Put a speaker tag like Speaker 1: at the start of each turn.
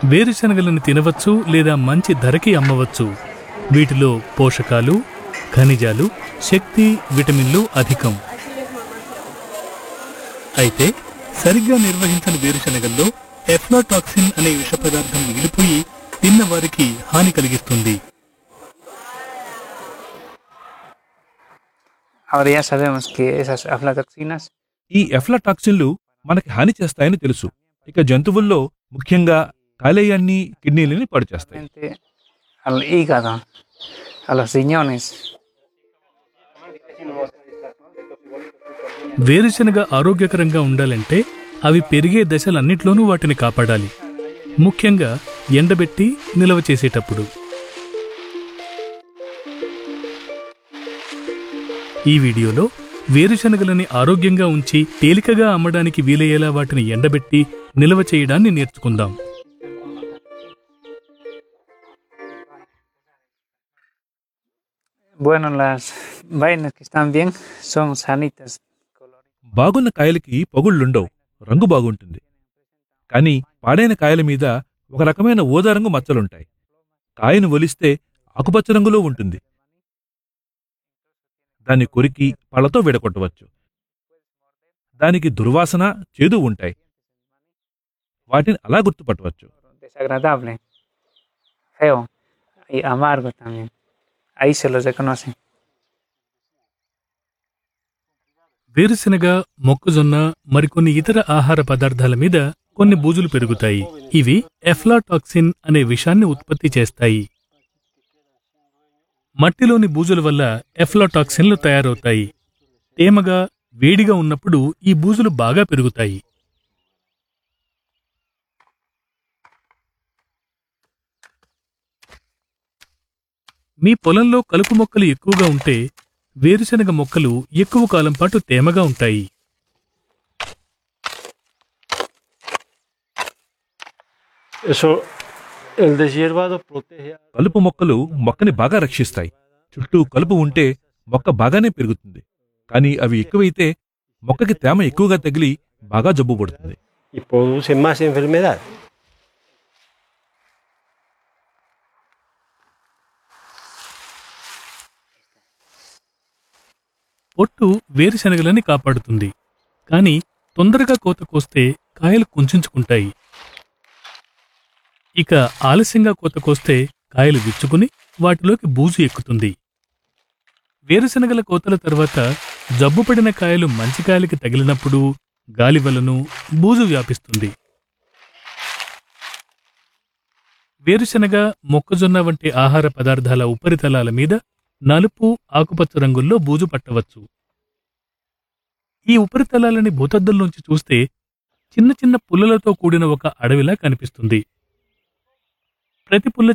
Speaker 1: వేరుశనగలను తినవచ్చు లేదా మంచి ధరకి అమ్మవచ్చు వీటిలో పోషకాలు ఖనిజాలు శక్తి విటమిన్లు అధికం అయితే సరిగ్గా నిర్వహించని వేరుశనగల్లో ఎఫ్లాటాక్సిన్ అనే విష పదార్థం మిగిలిపోయి తిన్న వారికి హాని కలిగిస్తుంది
Speaker 2: Ahora ya sabemos que esas aflatoxinas
Speaker 3: ఈ ఎఫ్లాటాక్సిన్లు మనకి హాని చేస్తాయని తెలుసు ఇక జంతువుల్లో ముఖ్యంగా కాలేయాన్ని కిడ్నీలని పాడు చేస్తాయి
Speaker 2: frente al hígado, a los riñones.
Speaker 1: వేరుశనగ ఆరోగ్యకరంగా ఉండాలంటే అవి పెరిగే దశలన్నిట్లోనూ వాటిని కాపాడాలి ముఖ్యంగా ఎండబెట్టి నిల్వ చేసేటప్పుడు ఈ వీడియోలో వేరుశనగలని ఆరోగ్యంగా ఉంచి తేలికగా అమ్మడానికి వీలయ్యేలా వాటిని ఎండబెట్టి నిల్వ చేయడాన్ని నేర్చుకుందాం
Speaker 2: Bueno, las vainas que están bien son sanitas.
Speaker 3: బాగున్న కాయలకి పగుళ్ళుండవు రంగు బాగుంటుంది కానీ పాడైన కాయల మీద ఒక రకమైన ఊదా రంగు మచ్చలుంటాయి కాయను ఒలిస్తే ఆకుపచ్చ రంగులో ఉంటుంది దాన్ని కొరికి పళ్ళతో విడగొట్టవచ్చు దానికి దుర్వాసన చేదు ఉంటాయి వాటిని అలా గుర్తుపట్టవచ్చు
Speaker 2: Desagradable, feo y amargo también. Ahí se los reconoce.
Speaker 1: వేరుశనగ మొక్కజొన్న మరికొన్ని ఇతర ఆహార పదార్థాల మీద కొన్ని బూజులు పెరుగుతాయి ఇవి ఎఫ్లాటాక్సిన్ అనే విషాన్ని ఉత్పత్తి చేస్తాయి మట్టిలోని బూజుల వల్ల ఎఫ్లాటాక్సిన్లు తయారవుతాయి తేమగా వేడిగా ఉన్నప్పుడు ఈ బూజులు బాగా పెరుగుతాయి మీ పొలంలో కలుపు మొక్కలు ఎక్కువగా ఉంటే వేరుశనగ మొక్కలు ఎక్కువ కాలం పాటు తేమగా ఉంటాయి
Speaker 4: Eso, el deshiervado protege. a-
Speaker 3: కలుపు మొక్కలు మొక్కని బాగా రక్షిస్తాయి చుట్టూ కలుపు ఉంటే మొక్క బాగానే పెరుగుతుంది కానీ అవి ఎక్కువైతే మొక్కకి తేమ ఎక్కువగా తగిలి బాగా జబ్బు పడుతుంది
Speaker 4: y produce más enfermedad.
Speaker 1: పొట్టు వేరుశనగలని కాపాడుతుంది కానీ తొందరగా కోత కోస్తే కాయలు కుంచుకుంటాయి ఇక ఆలస్యంగా కోత కోస్తే కాయలు విచ్చుకుని వాటిలోకి బూజు ఎక్కుతుంది వేరుశనగల కోతల తర్వాత జబ్బుపడిన కాయలు మంచి కాయలకి తగిలినప్పుడు గాలి వలను బూజు వ్యాపిస్తుంది వేరుశనగ మొక్కజొన్న వంటి ఆహార పదార్థాల ఉపరితలాల మీద నలుపు ఆకుపచ్చ రంగుల్లో బూజు పట్టవచ్చు ఈ ఉపరితలాలని భూతద్దంలోంచి చూస్తే చిన్న చిన్న పుల్లలతో కూడిన ఒక అడవిలా కనిపిస్తుంది ప్రతి పుల్ల